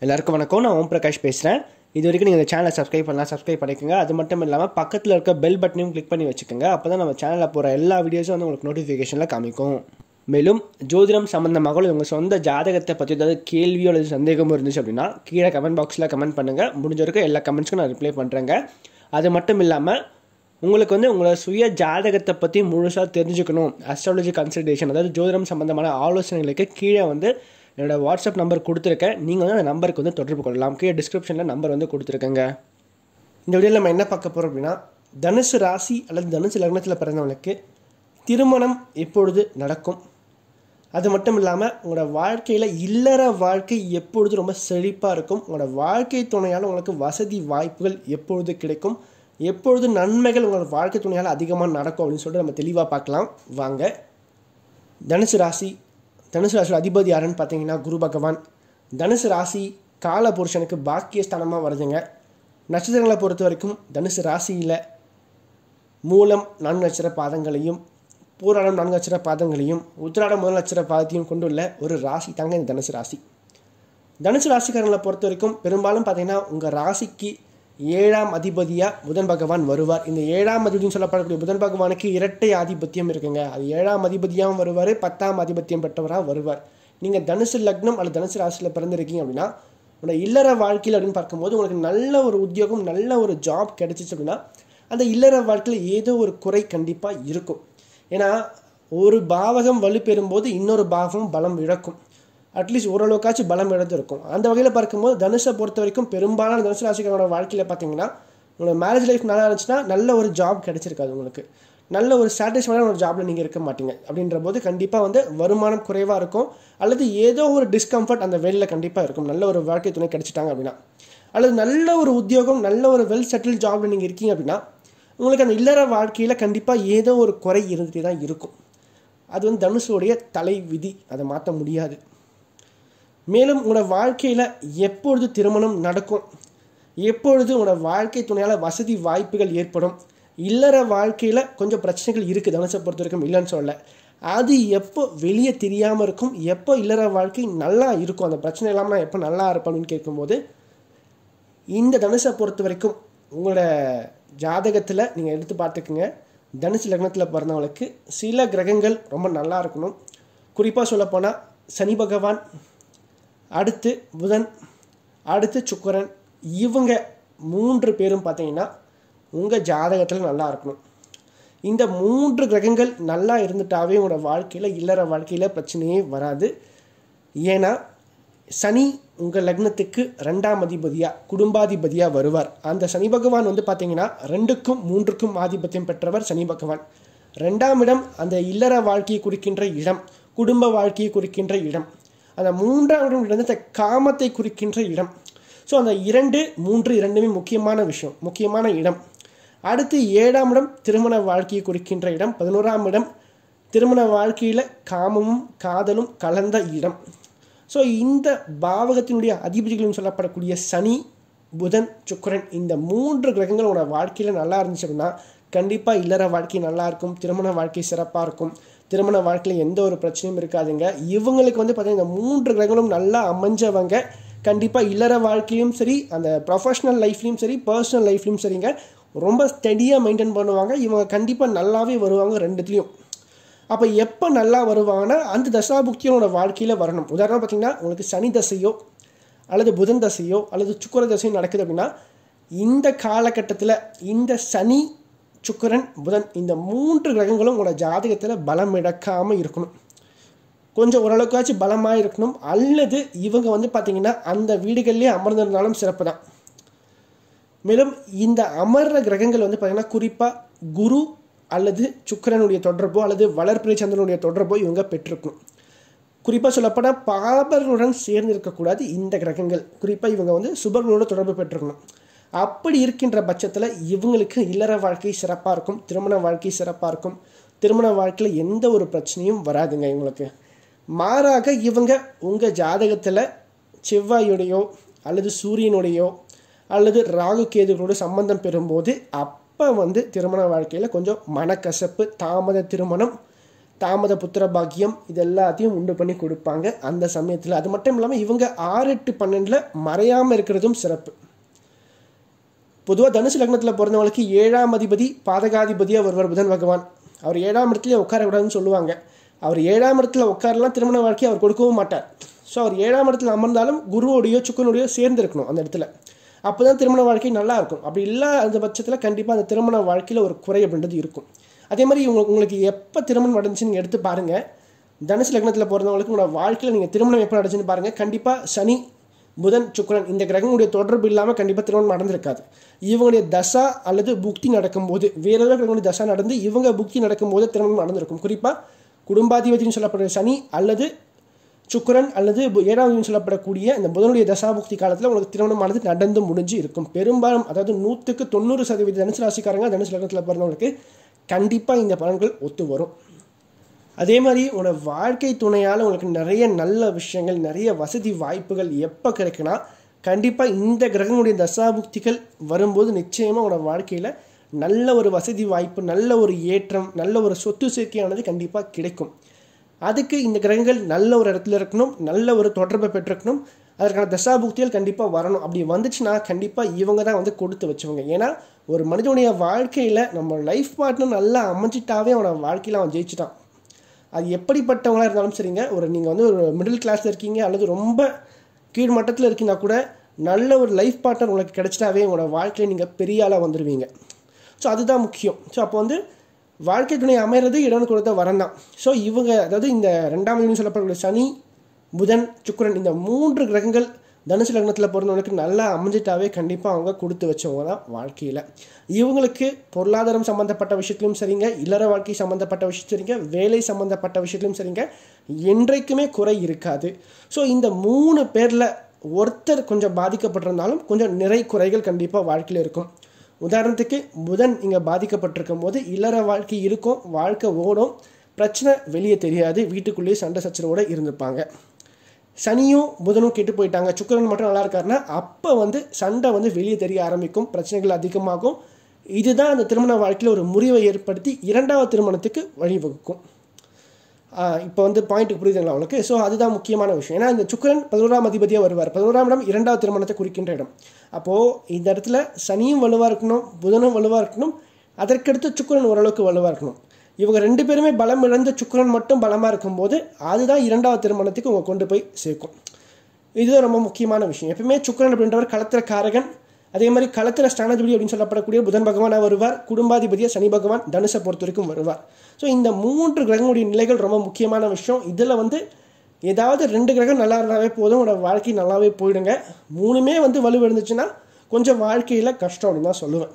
எல்லாருக்கும் வணக்கம் நான் ஓம் பிரகாஷ் பேசுகிறேன் இது வரைக்கும் நீங்கள் இந்த சேனலை சப்ஸ்கிரைப் பண்ணலாம் சப்ஸ்கிரைப் பண்ணிக்கோங்க அது மட்டும் இல்லாமல் பக்கத்தில் இருக்க பெல் பட்டனையும் கிளிக் பண்ணி வச்சுக்கோங்க அப்போ தான் நம்ம சேனலில் போகிற எல்லா வீடியோஸும் வந்து உங்களுக்கு நோட்டிஃபிகேஷனில் காமிக்கும் மேலும் ஜோதிடம் சம்மந்தமாக இல்லை உங்கள் சொந்த ஜாதகத்தை பற்றி ஏதாவது கேள்வியோ அல்லது சந்தேகமோ இருந்துச்சு அப்படின்னா கீழே கமெண்ட் பாக்ஸில் கமெண்ட் பண்ணுங்கள் முடிஞ்ச வரைக்கும் எல்லா கமெண்ட்ஸ்க்கும் நான் ரிப்ளை பண்ணுறேங்க அது மட்டும் இல்லாமல் உங்களுக்கு வந்து உங்களோட சுய ஜாதகத்தை பற்றி முழுசாக தெரிஞ்சுக்கணும் அஸ்ட்ராலஜி கன்சல்டேஷன் அதாவது ஜோதிடம் சம்மந்தமான ஆலோசனைகளுக்கு கீழே வந்து என்னோட வாட்ஸ்அப் நம்பர் கொடுத்துருக்கேன் நீங்கள் வந்து அந்த நம்பருக்கு வந்து தொடர்பு கொள்ளலாம் கீழே டிஸ்கிரிப்ஷனில் நம்பர் வந்து கொடுத்துருக்கேங்க இந்த வீடியோவில் நம்ம என்ன பார்க்க போகிறோம் அப்படின்னா தனுசு ராசி அல்லது தனுசு லக்னத்தில் பிறந்தவங்களுக்கு திருமணம் எப்பொழுது நடக்கும் அது மட்டும் இல்லாமல் உங்களோட வாழ்க்கையில் இல்லற வாழ்க்கை எப்பொழுது ரொம்ப செழிப்பாக இருக்கும் உங்களோட வாழ்க்கை துணையால் உங்களுக்கு வசதி வாய்ப்புகள் எப்பொழுது கிடைக்கும் எப்பொழுது நன்மைகள் உங்களோட வாழ்க்கை துணையால் அதிகமாக நடக்கும் அப்படின்னு சொல்லிட்டு நம்ம தெளிவாக பார்க்கலாம் வாங்க தனுசு ராசி தனுசு ராசியோட அதிபதி யாருன்னு பார்த்தீங்கன்னா குரு பகவான் தனுசு ராசி கால புருஷனுக்கு பாக்கியஸ்தானமாக வருதுங்க நட்சத்திரங்களை பொறுத்த வரைக்கும் தனுசு ராசியில் மூலம் நான்கு நட்சத்திர பாதங்களையும் பூராடம் நான்கு நட்சத்திர பாதங்களையும் உத்திராடம் முதல் நட்சத்திர பாதத்தையும் கொண்டுள்ள ஒரு ராசி தாங்க இந்த தனுசு ராசி தனுசு ராசிக்காரங்களை பொறுத்த வரைக்கும் பெரும்பாலும் பார்த்தீங்கன்னா உங்கள் ராசிக்கு ஏழாம் அதிபதியாக புதன் பகவான் வருவார் இந்த ஏழாம் அதிபதினு சொல்லப்படக்கூடிய புதன் பகவானுக்கு இரட்டை ஆதிபத்தியம் இருக்குங்க அது ஏழாம் அதிபதியாகவும் வருவார் பத்தாம் ஆதிபத்தியம் பெற்றவராக வருவார் நீங்கள் தனுசு லக்னம் அல்லது தனுசு ராசியில் பிறந்திருக்கீங்க அப்படின்னா உங்களோட இல்லற வாழ்க்கையில் அப்படின்னு பார்க்கும்போது உங்களுக்கு நல்ல ஒரு உத்தியோகம் நல்ல ஒரு ஜாப் கிடைச்சிச்சு அப்படின்னா அந்த இல்லற வாழ்க்கையில் ஏதோ ஒரு குறை கண்டிப்பாக இருக்கும் ஏன்னா ஒரு பாவகம் வலுப்பெறும்போது இன்னொரு பாவகம் பலம் இழக்கும் அட்லீஸ்ட் ஓரளவுக்காச்சும் பலம் இழந்து இருக்கும் அந்த வகையில் பார்க்கும்போது தனுஷை பொறுத்த வரைக்கும் பெரும்பாலான தனுசு ராசிக்காரோட வாழ்க்கையில் பார்த்தீங்கன்னா உங்களோட மேரேஜ் லைஃப் நல்லா இருந்துச்சுன்னா நல்ல ஒரு ஜாப் கிடைச்சிருக்காது உங்களுக்கு நல்ல ஒரு சாட்டிஸ்ஃபைடான ஒரு ஜாபில் நீங்கள் இருக்க மாட்டீங்க அப்படின்ற போது கண்டிப்பாக வந்து வருமானம் குறைவாக இருக்கும் அல்லது ஏதோ ஒரு டிஸ்கம்ஃபர்ட் அந்த வெளியில் கண்டிப்பாக இருக்கும் நல்ல ஒரு வாழ்க்கை துணை கிடைச்சிட்டாங்க அப்படின்னா அல்லது நல்ல ஒரு உத்தியோகம் நல்ல ஒரு வெல் செட்டில் ஜாபில் நீங்கள் இருக்கீங்க அப்படின்னா உங்களுக்கு அந்த இல்லற வாழ்க்கையில் கண்டிப்பாக ஏதோ ஒரு குறை இருந்துகிட்டே தான் இருக்கும் அது வந்து தனுஷோடைய தலை விதி அதை மாற்ற முடியாது மேலும் உங்களோட வாழ்க்கையில் எப்பொழுது திருமணம் நடக்கும் எப்பொழுது உங்களோட வாழ்க்கை துணையால் வசதி வாய்ப்புகள் ஏற்படும் இல்லற வாழ்க்கையில் கொஞ்சம் பிரச்சனைகள் இருக்குது தனுசை பொறுத்த வரைக்கும் இல்லைன்னு சொல்ல அது எப்போ வெளியே தெரியாமல் இருக்கும் எப்போ இல்லற வாழ்க்கை நல்லா இருக்கும் அந்த பிரச்சனை இல்லாமல் நான் எப்போ நல்லா இருப்பேன் அப்படின்னு கேட்கும்போது இந்த தனுசை பொறுத்த வரைக்கும் உங்களோட ஜாதகத்தில் நீங்கள் எடுத்து பார்த்துக்குங்க தனுசு லக்னத்தில் பிறந்தவங்களுக்கு சில கிரகங்கள் ரொம்ப நல்லா இருக்கணும் குறிப்பாக சொல்லப்போனால் சனி பகவான் அடுத்து புதன் அடுத்து சுக்கரன் இவங்க மூன்று பேரும் பார்த்தீங்கன்னா உங்கள் ஜாதகத்தில் நல்லா இருக்கணும் இந்த மூன்று கிரகங்கள் நல்லா இருந்துட்டாவே உங்களோட வாழ்க்கையில் இல்லற வாழ்க்கையில் பிரச்சனையே வராது ஏன்னா சனி உங்கள் லக்னத்துக்கு ரெண்டாம் அதிபதியாக குடும்பாதிபதியாக வருவார் அந்த சனி பகவான் வந்து பார்த்தீங்கன்னா ரெண்டுக்கும் மூன்றுக்கும் ஆதிபத்தியம் பெற்றவர் சனி பகவான் ரெண்டாம் இடம் அந்த இல்லற வாழ்க்கையை குறிக்கின்ற இடம் குடும்ப வாழ்க்கையை குறிக்கின்ற இடம் அந்த மூன்றாம் இடம் வந்து அந்த காமத்தை குறிக்கின்ற இடம் ஸோ அந்த இரண்டு மூன்று இரண்டுமே முக்கியமான விஷயம் முக்கியமான இடம் அடுத்து ஏழாம் இடம் திருமண வாழ்க்கையை குறிக்கின்ற இடம் பதினோராம் இடம் திருமண வாழ்க்கையில் காமமும் காதலும் கலந்த இடம் ஸோ இந்த பாவகத்தினுடைய அதிபதிகளும் சொல்லப்படக்கூடிய சனி புதன் சுக்கரன் இந்த மூன்று கிரகங்கள் உங்களோட வாழ்க்கையில் நல்லா இருந்துச்சு அப்படின்னா கண்டிப்பாக இல்லற வாழ்க்கை நல்லா இருக்கும் திருமண வாழ்க்கை சிறப்பாக இருக்கும் திருமண வாழ்க்கையில் எந்த ஒரு பிரச்சனையும் இருக்காதுங்க இவங்களுக்கு வந்து பார்த்தீங்கன்னா இந்த மூன்று கிரகங்களும் நல்லா அமைஞ்சவங்க கண்டிப்பாக இல்லற வாழ்க்கையும் சரி அந்த ப்ரொஃபஷனல் லைஃப்லையும் சரி பர்சனல் லைஃப்லையும் சரிங்க ரொம்ப ஸ்டடியாக மெயின்டைன் பண்ணுவாங்க இவங்க கண்டிப்பாக நல்லாவே வருவாங்க ரெண்டுத்துலேயும் அப்போ எப்போ நல்லா வருவாங்கன்னா அந்த தசாபுக்தியோட வாழ்க்கையில் வரணும் உதாரணம் பார்த்தீங்கன்னா உங்களுக்கு சனி தசையோ அல்லது புதன் தசையோ அல்லது சுக்கர தசையோ நடக்குது அப்படின்னா இந்த காலகட்டத்தில் இந்த சனி சுக்கரன் புதன் இந்த மூன்று கிரகங்களும் உங்களோட ஜாதகத்தில் பலம் இழக்காமல் இருக்கணும் கொஞ்சம் ஓரளவுக்காச்சும் பலமாக இருக்கணும் அல்லது இவங்க வந்து பார்த்திங்கன்னா அந்த வீடுகள்லேயே அமர்ந்திருந்தாலும் சிறப்பு தான் மேலும் இந்த அமர்ற கிரகங்கள் வந்து பார்த்திங்கன்னா குறிப்பாக குரு அல்லது சுக்கரனுடைய தொடர்போ அல்லது வளர்பிறை சந்திரனுடைய தொடர்போ இவங்க பெற்றிருக்கணும் குறிப்பாக சொல்லப்போனால் பாபர்களுடன் சேர்ந்து இருக்கக்கூடாது இந்த கிரகங்கள் குறிப்பாக இவங்க வந்து சுபர்களோட தொடர்பு பெற்றிருக்கணும் அப்படி இருக்கின்ற பட்சத்தில் இவங்களுக்கு இல்லற வாழ்க்கை சிறப்பாக இருக்கும் திருமண வாழ்க்கை சிறப்பாக இருக்கும் திருமண வாழ்க்கையில் எந்த ஒரு பிரச்சனையும் வராதுங்க இவங்களுக்கு மாறாக இவங்க உங்கள் ஜாதகத்தில் செவ்வாயுடையோ அல்லது சூரியனுடையோ அல்லது ராகு கேதுகளோட சம்பந்தம் பெறும்போது அப்போ வந்து திருமண வாழ்க்கையில் கொஞ்சம் மனக்கசப்பு தாமத திருமணம் தாமத புத்திர பாக்கியம் இது எல்லாத்தையும் உண்டு பண்ணி கொடுப்பாங்க அந்த சமயத்தில் அது மட்டும் இல்லாமல் இவங்க ஆறு எட்டு பன்னெண்டில் மறையாமல் இருக்கிறதும் சிறப்பு பொதுவாக தனுசு லக்னத்தில் பிறந்தவங்களுக்கு ஏழாம் அதிபதி பாதகாதிபதியாக வருவார் புதன் பகவான் அவர் ஏழாம் இடத்துல உட்காரக்கூடாதுன்னு சொல்லுவாங்க அவர் ஏழாம் இடத்துல உட்காரலாம் திருமண வாழ்க்கையை அவர் கொடுக்கவும் மாட்டார் ஸோ அவர் ஏழாம் இடத்துல அமர்ந்தாலும் குருவோடையோ சுக்கனுடையோ சேர்ந்து இருக்கணும் அந்த இடத்துல அப்போ தான் திருமண வாழ்க்கை நல்லா இருக்கும் அப்படி இல்லாத பட்சத்தில் கண்டிப்பாக அந்த திருமண வாழ்க்கையில் ஒரு குறை அப்படின்றது இருக்கும் அதே மாதிரி உங்களுக்கு உங்களுக்கு எப்போ திருமணம் நடந்துச்சு நீங்கள் எடுத்து பாருங்கள் தனுசு லக்னத்தில் பிறந்தவங்களுக்கு உங்களோட வாழ்க்கையில் நீங்கள் திருமணம் எப்போ நடந்துச்சுன்னு பாருங்கள் கண்டிப்பாக சனி புதன் சுக்கரன் இந்த கிரகங்களுடைய தொடர்பு இல்லாமல் கண்டிப்பாக திருமணம் நடந்திருக்காது இவங்களுடைய தசா அல்லது புக்தி நடக்கும்போது வேற ஏதாவது கிரகங்களுடைய தசா நடந்து இவங்க புக்தி நடக்கும்போது திருமணம் நடந்திருக்கும் குறிப்பாக குடும்பாதிபதினு சொல்லப்படுற சனி அல்லது சுக்கரன் அல்லது ஏழாவது சொல்லப்படக்கூடிய இந்த புதனுடைய தசாபுக்தி காலத்தில் உங்களுக்கு திருமணமானது நடந்து முடிஞ்சு இருக்கும் பெரும்பாலும் அதாவது நூற்றுக்கு தொண்ணூறு சதவீத தனுசு ராசிக்காரங்க தனுசு லக்னத்தில் பிறந்தவங்களுக்கு கண்டிப்பாக இந்த பலன்கள் ஒத்து வரும் அதே மாதிரி உங்களோட வாழ்க்கை துணையால் உங்களுக்கு நிறைய நல்ல விஷயங்கள் நிறைய வசதி வாய்ப்புகள் எப்போ கிடைக்குன்னா கண்டிப்பாக இந்த கிரகங்களுடைய தசாபுக்திகள் வரும்போது நிச்சயமாக உங்களோட வாழ்க்கையில் நல்ல ஒரு வசதி வாய்ப்பு நல்ல ஒரு ஏற்றம் நல்ல ஒரு சொத்து சேர்க்கையானது கண்டிப்பாக கிடைக்கும் அதுக்கு இந்த கிரகங்கள் நல்ல ஒரு இடத்துல இருக்கணும் நல்ல ஒரு தொடர்பை பெற்றிருக்கணும் அதற்கான தசாபுக்திகள் கண்டிப்பாக வரணும் அப்படி வந்துச்சுன்னா கண்டிப்பாக இவங்க தான் வந்து கொடுத்து வச்சவங்க ஏன்னா ஒரு மனிதனுடைய வாழ்க்கையில் நம்ம லைஃப் பார்ட்னர் நல்லா அமைஞ்சிட்டாவே அவனோட வாழ்க்கையில் அவன் ஜெயிச்சிட்டான் அது எப்படிப்பட்டவங்களாக இருந்தாலும் சரிங்க ஒரு நீங்கள் வந்து ஒரு மிடில் கிளாஸில் இருக்கீங்க அல்லது ரொம்ப கீழ் மட்டத்தில் இருக்கீங்கன்னா கூட நல்ல ஒரு லைஃப் பார்ட்னர் உங்களுக்கு கிடைச்சிட்டாவே உங்களோட வாழ்க்கையில் நீங்கள் பெரிய ஆளாக வந்துடுவீங்க ஸோ அதுதான் முக்கியம் ஸோ அப்போ வந்து வாழ்க்கை துணை அமைகிறது இடம்னு கொடுத்த வரம் தான் ஸோ இவங்க அதாவது இந்த ரெண்டாம் யூனிட் சொல்லப்படக்கூடிய சனி புதன் சுக்கரன் இந்த மூன்று கிரகங்கள் தனுசு லக்னத்தில் பிறந்தவங்களுக்கு நல்லா அமைஞ்சிட்டாவே கண்டிப்பாக அவங்க கொடுத்து வச்சவங்க தான் வாழ்க்கையில் இவங்களுக்கு பொருளாதாரம் சம்மந்தப்பட்ட விஷயத்திலும் சரிங்க இல்லற வாழ்க்கை சம்மந்தப்பட்ட விஷயம் சரிங்க வேலை சம்மந்தப்பட்ட விஷயத்திலும் சரிங்க என்றைக்குமே குறை இருக்காது ஸோ இந்த மூணு பேரில் ஒருத்தர் கொஞ்சம் பாதிக்கப்பட்டிருந்தாலும் கொஞ்சம் நிறை குறைகள் கண்டிப்பாக வாழ்க்கையில் இருக்கும் உதாரணத்துக்கு புதன் இங்கே பாதிக்கப்பட்டிருக்கும் போது இல்லற வாழ்க்கை இருக்கும் வாழ்க்கை ஓடும் பிரச்சனை வெளியே தெரியாது வீட்டுக்குள்ளேயே சண்டை சச்சரவோடு இருந்திருப்பாங்க சனியும் புதனும் கெட்டு போயிட்டாங்க சுக்கரன் மட்டும் நல்லா இருக்காருன்னா அப்போ வந்து சண்டை வந்து வெளியே தெரிய ஆரம்பிக்கும் பிரச்சனைகள் அதிகமாகும் இதுதான் அந்த திருமண வாழ்க்கையில் ஒரு முறிவை ஏற்படுத்தி இரண்டாவது திருமணத்துக்கு வழிவகுக்கும் இப்போ வந்து பாயிண்ட்டுக்கு புரியுதுங்களா அவங்களுக்கு ஸோ அதுதான் முக்கியமான விஷயம் ஏன்னா இந்த சுக்கரன் பதினோராம் அதிபதியாக வருவார் பதினோராம் இடம் இரண்டாவது திருமணத்தை குறிக்கின்ற இடம் அப்போது இந்த இடத்துல சனியும் வலுவாக இருக்கணும் புதனும் வலுவாக இருக்கணும் அதற்கடுத்து சுக்கரன் ஓரளவுக்கு வலுவாக இருக்கணும் இவங்க ரெண்டு பேருமே பலம் இழந்த சுக்கரன் மட்டும் பலமாக இருக்கும்போது அதுதான் இரண்டாவது திருமணத்துக்கு உங்க கொண்டு போய் சேர்க்கும் இதுதான் ரொம்ப முக்கியமான விஷயம் எப்பவுமே சுக்கரன் அப்படின்றவர் களத்திர காரகன் அதே மாதிரி களத்திர ஸ்தானாதிபதி அப்படின்னு சொல்லப்படக்கூடிய புதன் பகவானாக வருவார் குடும்பாதிபதியாக சனி பகவான் தனுசை பொறுத்த வரைக்கும் வருவார் ஸோ இந்த மூன்று கிரகங்களுடைய நிலைகள் ரொம்ப முக்கியமான விஷயம் இதில் வந்து ஏதாவது ரெண்டு கிரகம் நல்லா இருந்தாவே போதும் உங்களோட வாழ்க்கை நல்லாவே போயிடுங்க மூணுமே வந்து வலு இருந்துச்சுன்னா கொஞ்சம் வாழ்க்கையில் கஷ்டம் அப்படின்னு தான் சொல்லுவேன்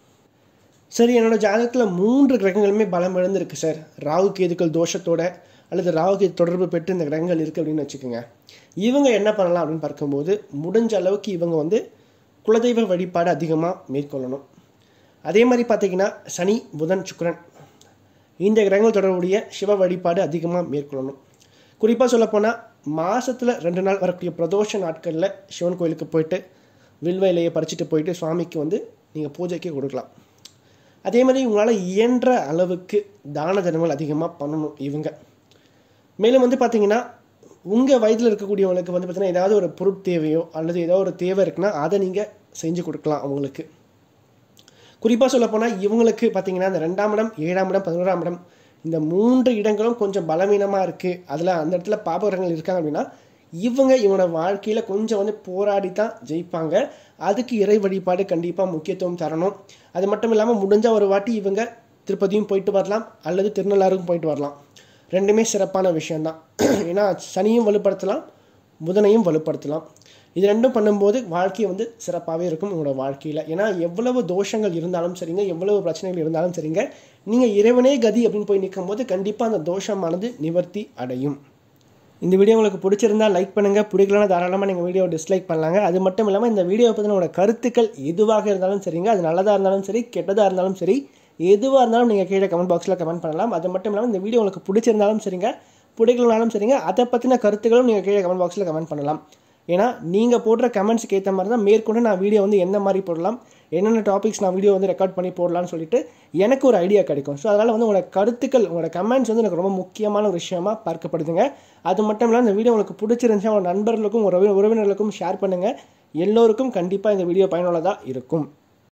சரி என்னோட ஜாதகத்தில் மூன்று கிரகங்களுமே பலம் இழந்திருக்கு சார் ராகு கேதுக்கள் தோஷத்தோட அல்லது ராகு கேது தொடர்பு பெற்று இந்த கிரகங்கள் இருக்குது அப்படின்னு வச்சுக்கோங்க இவங்க என்ன பண்ணலாம் அப்படின்னு பார்க்கும்போது முடிஞ்ச அளவுக்கு இவங்க வந்து குலதெய்வ வழிபாடு அதிகமாக மேற்கொள்ளணும் அதே மாதிரி பார்த்தீங்கன்னா சனி புதன் சுக்கரன் இந்த கிரகங்கள் தொடர்புடைய சிவ வழிபாடு அதிகமாக மேற்கொள்ளணும் குறிப்பாக சொல்லப்போனால் மாதத்தில் ரெண்டு நாள் வரக்கூடிய பிரதோஷ நாட்களில் சிவன் கோயிலுக்கு போயிட்டு வில்வ இலையை பறிச்சுட்டு போயிட்டு சுவாமிக்கு வந்து நீங்கள் பூஜைக்கு கொடுக்கலாம் அதே மாதிரி உங்களால் இயன்ற அளவுக்கு தான தர்மங்கள் அதிகமாக பண்ணணும் இவங்க மேலும் வந்து பார்த்தீங்கன்னா உங்கள் வயதில் இருக்கக்கூடியவங்களுக்கு வந்து பார்த்தீங்கன்னா ஏதாவது ஒரு பொருட் தேவையோ அல்லது ஏதாவது ஒரு தேவை இருக்குன்னா அதை நீங்கள் செஞ்சு கொடுக்கலாம் அவங்களுக்கு குறிப்பாக சொல்லப்போனால் இவங்களுக்கு பார்த்தீங்கன்னா இந்த ரெண்டாம் இடம் ஏழாம் இடம் பதினோராம் இடம் இந்த மூன்று இடங்களும் கொஞ்சம் பலவீனமாக இருக்குது அதில் அந்த இடத்துல பாபகரங்கள் இருக்காங்க அப்படின்னா இவங்க இவனோட வாழ்க்கையில் கொஞ்சம் வந்து போராடி தான் ஜெயிப்பாங்க அதுக்கு இறை வழிபாடு கண்டிப்பாக முக்கியத்துவம் தரணும் அது மட்டும் இல்லாமல் முடிஞ்ச ஒரு வாட்டி இவங்க திருப்பதியும் போயிட்டு வரலாம் அல்லது திருநள்ளாருக்கும் போயிட்டு வரலாம் ரெண்டுமே சிறப்பான விஷயந்தான் ஏன்னா சனியும் வலுப்படுத்தலாம் புதனையும் வலுப்படுத்தலாம் இது ரெண்டும் பண்ணும்போது வாழ்க்கை வந்து சிறப்பாகவே இருக்கும் உங்களோட வாழ்க்கையில் ஏன்னா எவ்வளவு தோஷங்கள் இருந்தாலும் சரிங்க எவ்வளவு பிரச்சனைகள் இருந்தாலும் சரிங்க நீங்கள் இறைவனே கதி அப்படின்னு போய் நிற்கும் போது கண்டிப்பாக அந்த தோஷமானது நிவர்த்தி அடையும் இந்த வீடியோ உங்களுக்கு பிடிச்சிருந்தா லைக் பண்ணுங்கள் பிடிக்கலன்னா தாராளமாக நீங்கள் வீடியோ டிஸ்லைக் பண்ணலாங்க அது மட்டும் இல்லாமல் இந்த வீடியோ பற்றின உங்களோட கருத்துக்கள் எதுவாக இருந்தாலும் சரிங்க அது நல்லதாக இருந்தாலும் சரி கெட்டதாக இருந்தாலும் சரி எதுவாக இருந்தாலும் நீங்கள் கீழே கமெண்ட் பாக்ஸில் கமெண்ட் பண்ணலாம் அது மட்டும் இல்லாமல் இந்த வீடியோ உங்களுக்கு பிடிச்சிருந்தாலும் சரிங்க பிடிக்கலனாலும் சரிங்க அதை பற்றின கருத்துக்களும் நீங்கள் கீழே கமெண்ட் பாக்ஸில் கமெண்ட் பண்ணலாம் ஏன்னா நீங்கள் போடுற கமெண்ட்ஸுக்கு ஏற்ற மாதிரி தான் மேற்கொண்டு நான் வீடியோ வந்து எந்த மாதிரி போடலாம் என்னென்ன டாபிக்ஸ் நான் வீடியோ வந்து ரெக்கார்ட் பண்ணி போடலாம்னு சொல்லிட்டு எனக்கு ஒரு ஐடியா கிடைக்கும் ஸோ அதனால் வந்து உங்களோட கருத்துக்கள் உங்களோட கமெண்ட்ஸ் வந்து எனக்கு ரொம்ப முக்கியமான ஒரு விஷயமா பார்க்கப்படுதுங்க அது மட்டும் இல்லாமல் இந்த வீடியோ உங்களுக்கு பிடிச்சிருந்துச்சு உங்கள் நண்பர்களுக்கும் உறவி உறவினர்களுக்கும் ஷேர் பண்ணுங்கள் எல்லோருக்கும் கண்டிப்பாக இந்த வீடியோ பயனுள்ளதாக இருக்கும்